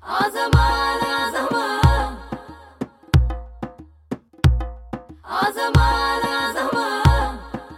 عظمة على عظمة عظمة على عظمة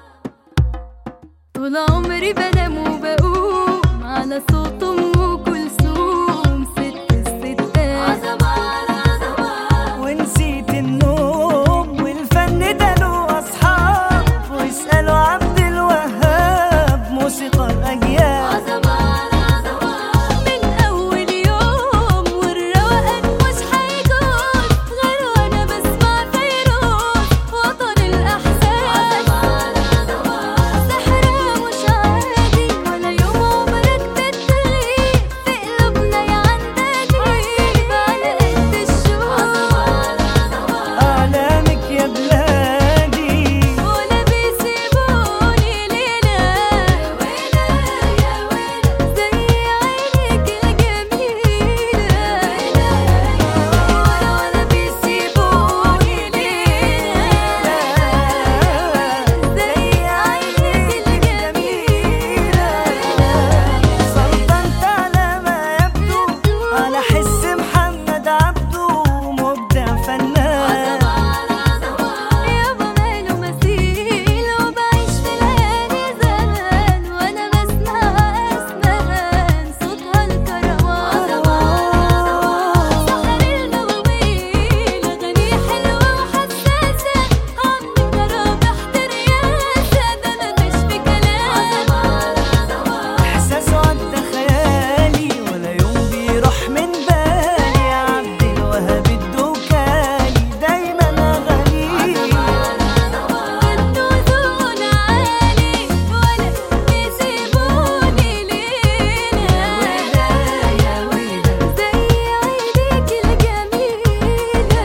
طول عمري بنام وبقوم على صوت ام كلثوم ست الستات عظمة على عظمة ونسيت النوم والفن ده له اصحاب واسالوا عبد الوهاب موسيقى الاجيال عظمة على عظمة من اول يوم والروقان مش هيجوز غير وانا بسمع فيروز وطن الاحساس عظمة على عظمة سحرها مش عادي ولا يوم عمرك تتغيب في قلوبنا يا عندادي على قد الشوق اعلامك يا بلادي ولا بيسيبوني ليلة ويلة يا ويلة زي عينيك الجميلة ولا ولا بيسيبوني ليلة زي عينيك الجميلة سلطنت على ما يبدو على حس محمد عبده مبدع فنان يابا ماله مثيل وبعيش في ليالي زمان وانا بسمع اسمان صوتها الكروان سحر المواويل اغاني حلوه وحساسه عمك رابح رياسه ده انا مش في كلام احساس عدى خيالي ولا يوم بيروح من بالي يا عبد الوهاب الدوكالي دايما اغانيه الدودون عالي ولا بيسيبوني ليلة يا ويلة زي عينيك الجميلة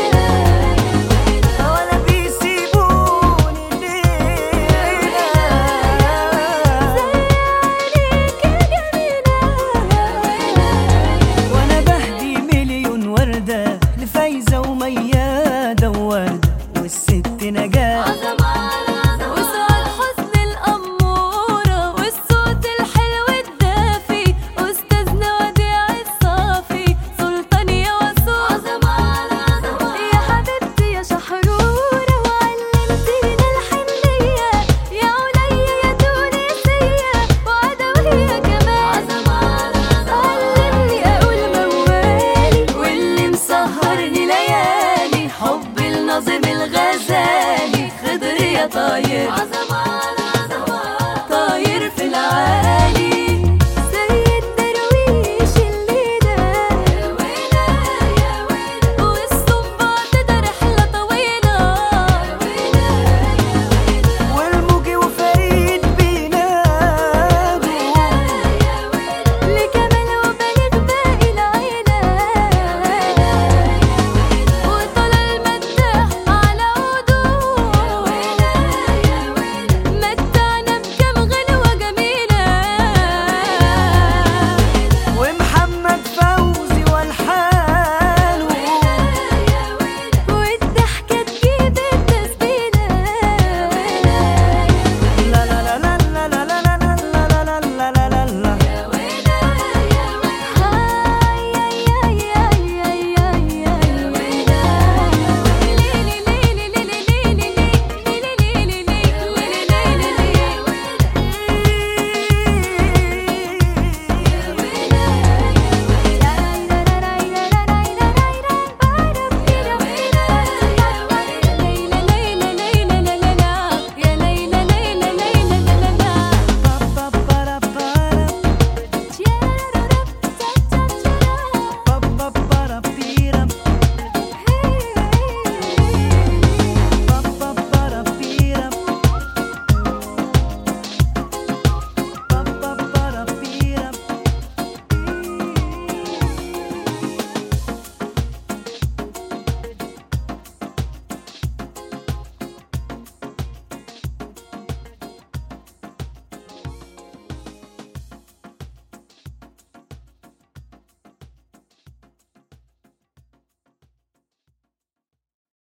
ولا بيسيبوني ليلة وانا بهدي مليون وردة لفايزة وميادة ووردة والست نجاة وسعاد حسن الأمورة والصوت الحلو الدافي أستاذنا وديع الصافي سلطان يا وسوم يا حبيبتي يا شحرورة وعلمتينا الحنية يا عليا يا تونسية وعدوية كمان علمني أقول موالي واللي مسهرني ليالي حب الناظم الغزالي خضر يا طاير